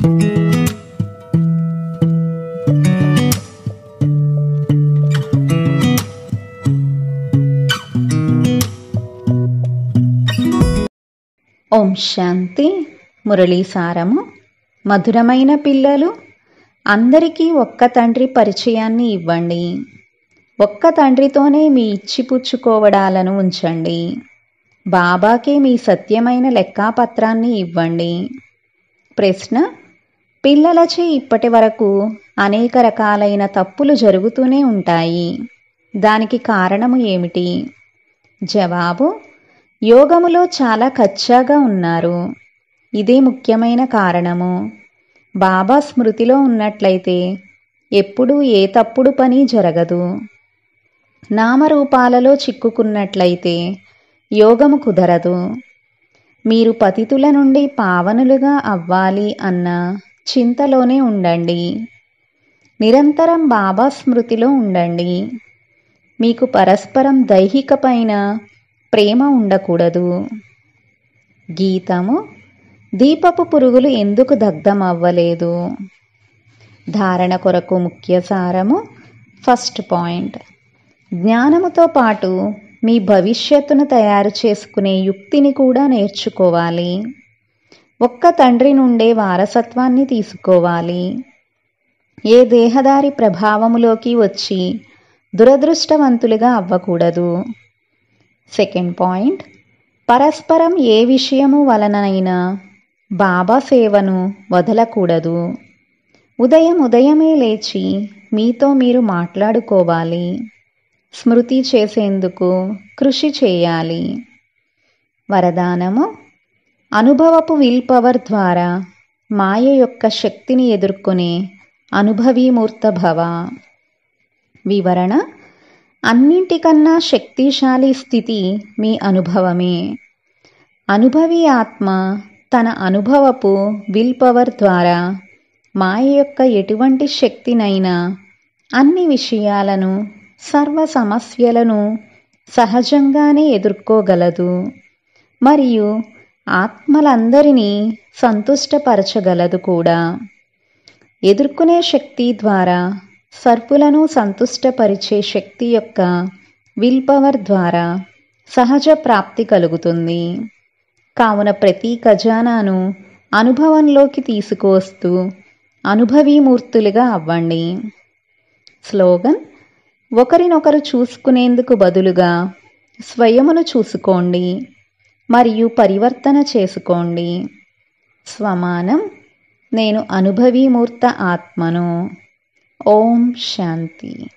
ఓం శాంతి మురళీ సారము మధురమైన పిల్లలు అందరికీ ఒక్క తండ్రి పరిచయాన్ని ఇవ్వండి ఒక్క తండ్రితోనే మీ ఇచ్చిపుచ్చుకోవడాలను ఉంచండి బాబాకే మీ సత్యమైన లెక్కాపత్రాన్ని ఇవ్వండి ప్రశ్న పిల్లలచే ఇప్పటి వరకు అనేక రకాలైన తప్పులు జరుగుతూనే ఉంటాయి దానికి కారణము ఏమిటి జవాబు యోగములో చాలా కచ్చాగా ఉన్నారు ఇదే ముఖ్యమైన కారణము బాబా స్మృతిలో ఉన్నట్లయితే ఎప్పుడూ ఏ తప్పుడు పని జరగదు నామరూపాలలో చిక్కుకున్నట్లయితే యోగము కుదరదు మీరు పతితుల నుండి పావనులుగా అవ్వాలి అన్న చింతలోనే ఉండండి నిరంతరం బాబా స్మృతిలో ఉండండి మీకు పరస్పరం దైహిక పైన ప్రేమ ఉండకూడదు గీతము దీపపు పురుగులు ఎందుకు దగ్ధం అవ్వలేదు ధారణ కొరకు ముఖ్య సారము ఫస్ట్ పాయింట్ జ్ఞానముతో పాటు మీ భవిష్యత్తును తయారు చేసుకునే యుక్తిని కూడా నేర్చుకోవాలి ఒక్క తండ్రి నుండే వారసత్వాన్ని తీసుకోవాలి ఏ దేహదారి ప్రభావములోకి వచ్చి దురదృష్టవంతులుగా అవ్వకూడదు సెకండ్ పాయింట్ పరస్పరం ఏ విషయము వలనైనా బాబా సేవను వదలకూడదు ఉదయం ఉదయమే లేచి మీతో మీరు మాట్లాడుకోవాలి స్మృతి చేసేందుకు కృషి చేయాలి వరదానము అనుభవపు విల్ పవర్ ద్వారా మాయ యొక్క శక్తిని ఎదుర్కొనే అనుభవీమూర్త భవ వివరణ అన్నింటికన్నా శక్తిశాలి స్థితి మీ అనుభవమే అనుభవి ఆత్మ తన అనుభవపు విల్ పవర్ ద్వారా మాయ యొక్క ఎటువంటి శక్తినైనా అన్ని విషయాలను సర్వ సమస్యలను సహజంగానే ఎదుర్కోగలదు మరియు ఆత్మలందరినీ సంతుష్టపరచగలదు కూడా ఎదుర్కొనే శక్తి ద్వారా సర్పులను సంతుష్టపరిచే శక్తి యొక్క విల్ పవర్ ద్వారా సహజ ప్రాప్తి కలుగుతుంది కావున ప్రతి ఖజానాను అనుభవంలోకి తీసుకువస్తూ అనుభవీమూర్తులుగా అవ్వండి స్లోగన్ ఒకరినొకరు చూసుకునేందుకు బదులుగా స్వయమును చూసుకోండి మరియు పరివర్తన చేసుకోండి స్వమానం నేను అనుభవీమూర్త ఆత్మను ఓం శాంతి